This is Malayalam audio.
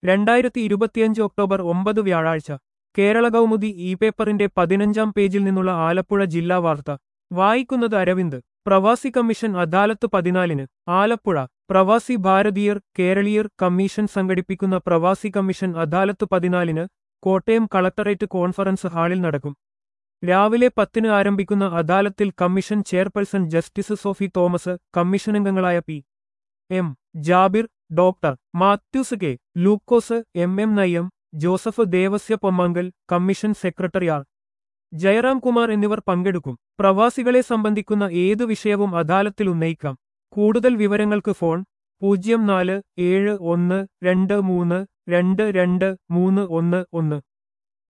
രണ്ടായിരത്തി ഇരുപത്തിയഞ്ച് ഒക്ടോബർ ഒമ്പത് വ്യാഴാഴ്ച കേരള കൗമുദി ഇ പേപ്പറിന്റെ പതിനഞ്ചാം പേജിൽ നിന്നുള്ള ആലപ്പുഴ ജില്ലാ വാർത്ത വായിക്കുന്നത് അരവിന്ദ് പ്രവാസി കമ്മീഷൻ അദാലത്ത് പതിനാലിന് ആലപ്പുഴ പ്രവാസി ഭാരതീയർ കേരളീയർ കമ്മീഷൻ സംഘടിപ്പിക്കുന്ന പ്രവാസി കമ്മീഷൻ അദാലത്ത് പതിനാലിന് കോട്ടയം കളക്ടറേറ്റ് കോൺഫറൻസ് ഹാളിൽ നടക്കും രാവിലെ പത്തിന് ആരംഭിക്കുന്ന അദാലത്തിൽ commission chairperson justice Sophy Thomas കമ്മീഷനംഗങ്ങളായ P M Jabir doctor Mathews K Lukose M M Nayyam Joseph Devasya Pommankal commission secretary R Jayaram Kumar എന്നിവർ പങ്കെടുക്കും പ്രവാസികളെ സംബന്ധിക്കുന്ന ഏതു വിഷയവും അദാലത്തിൽ ഉന്നയിക്കാം കൂടുതൽ വിവരങ്ങൾക്ക് ഫോൺ പൂജ്യം നാല് ഏഴ് ഒന്ന് രണ്ട് മൂന്ന് രണ്ട് രണ്ട് മൂന്ന് ഒന്ന് ഒന്ന്